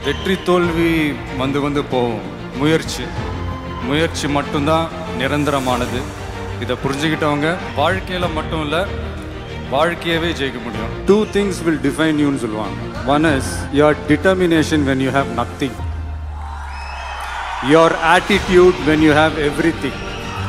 வெற்றி தோல்வி வந்து வந்து போகும் முயற்சி முயற்சி மட்டும்தான் நிரந்தரமானது இதை புரிஞ்சுக்கிட்டவங்க வாழ்க்கையில் மட்டும் இல்லை வாழ்க்கையவே ஜெயிக்க முடியும் டூ திங்ஸ் வில் டிஃபைன் யூன்னு சொல்லுவாங்க one is your determination when you have nothing your attitude when you have everything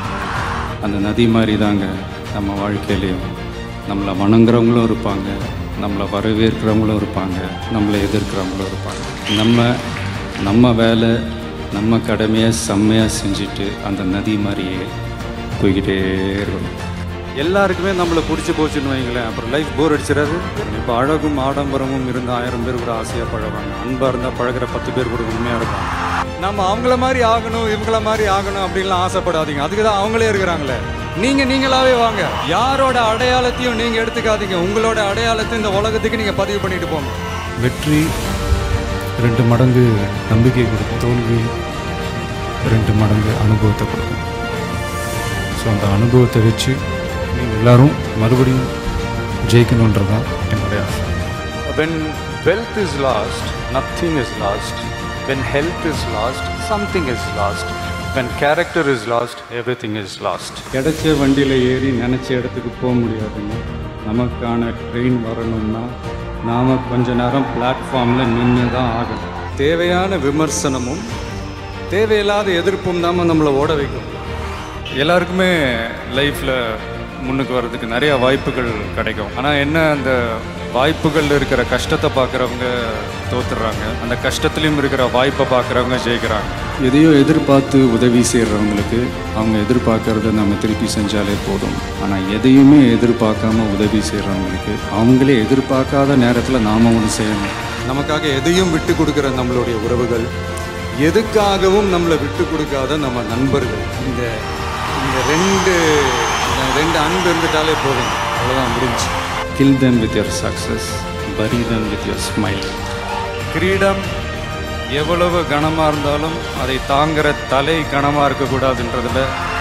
அந்த நதி மாதிரி தாங்க நம்ம வாழ்க்கையிலையும் நம்மளை வணங்குறவங்களும் இருப்பாங்க நம்மளை வரவேற்கிறவங்களும் இருப்பாங்க நம்மளை எதிர்க்கிறவங்களும் இருப்பாங்க நம்ம நம்ம வேலை நம்ம கடமையை செம்மையாக செஞ்சுட்டு அந்த நதி மாதிரியே போய்கிட்டே இருக்கணும் எல்லாருக்குமே நம்மளை பிடிச்சி போச்சுன்னு வைங்களேன் அப்புறம் லைஃப் போர் அடிச்சிடாது இப்போ அழகும் ஆடம்பரமும் இருந்த ஆயிரம் பேர் கூட ஆசையாக பழகுவாங்க அன்பாக இருந்தால் பழகுற பத்து பேர் கூட உண்மையாக இருப்பாங்க நம்ம அவங்கள மாதிரி ஆகணும் இவங்கள மாதிரி ஆகணும் அப்படின்லாம் ஆசைப்படாதீங்க அதுக்கு தான் அவங்களே இருக்கிறாங்களே நீங்க நீங்களாவே வாங்க யாரோட அடையாளத்தையும் நீங்க எடுத்துக்காதீங்க உங்களோட அடையாளத்தை இந்த உலகத்துக்கு நீங்க பதிவு பண்ணிட்டு போங்க வெற்றி ரெண்டு மடங்கு நம்பிக்கை கொடுக்கும் தோல்வி ரெண்டு மடங்கு அனுபவத்தை கொடுக்கும் ஸோ அந்த அனுபவத்தை வச்சு நீங்கள் எல்லாரும் மறுபடியும் ஜெயிக்கணுன்றது தான் என்னுடைய ஆசை when wealth is lost nothing is lost when health is lost something is lost when character is lost everything is lost கிடைச்ச வண்டியில் ஏறி நினச்ச இடத்துக்கு போக முடியாதுங்க நமக்கான ட்ரெயின் வரணும்னா நாம் கொஞ்ச நேரம் பிளாட்ஃபார்மில் நின்று தான் ஆகணும் தேவையான விமர்சனமும் தேவையில்லாத எதிர்ப்பும் தான் நம்மளை ஓட வைக்கும் எல்லாருக்குமே லைஃப்பில் முன்னுக்கு வர்றதுக்கு நிறைய வாய்ப்புகள் கிடைக்கும் ஆனால் என்ன அந்த வாய்ப்புகள் இருக்கிற கஷ்டத்தை பார்க்குறவங்க தோத்துடுறாங்க அந்த கஷ்டத்துலேயும் இருக்கிற வாய்ப்பை பார்க்குறவங்க ஜெயிக்கிறாங்க எதையோ எதிர்பார்த்து உதவி செய்கிறவங்களுக்கு அவங்க எதிர்பார்க்கறத நம்ம திருப்பி செஞ்சாலே போதும் ஆனால் எதையுமே எதிர்பார்க்காம உதவி செய்கிறவங்களுக்கு அவங்களே எதிர்பார்க்காத நேரத்தில் நாம் ஒன்று செய்யணும் நமக்காக எதையும் விட்டு கொடுக்குற நம்மளுடைய உறவுகள் எதுக்காகவும் நம்மளை விட்டு கொடுக்காத நம்ம நண்பர்கள் இந்த இந்த ரெண்டு இந்த ரெண்டு அன்பு இருந்துட்டாலே போதும் அவ்வளோதான் முடிஞ்சு kill them with your success bury them with your smile கிரீடம் எவ்வளவு கனமாக இருந்தாலும் அதை தாங்குற தலை கனமாக இருக்கக்கூடாதுன்றதுல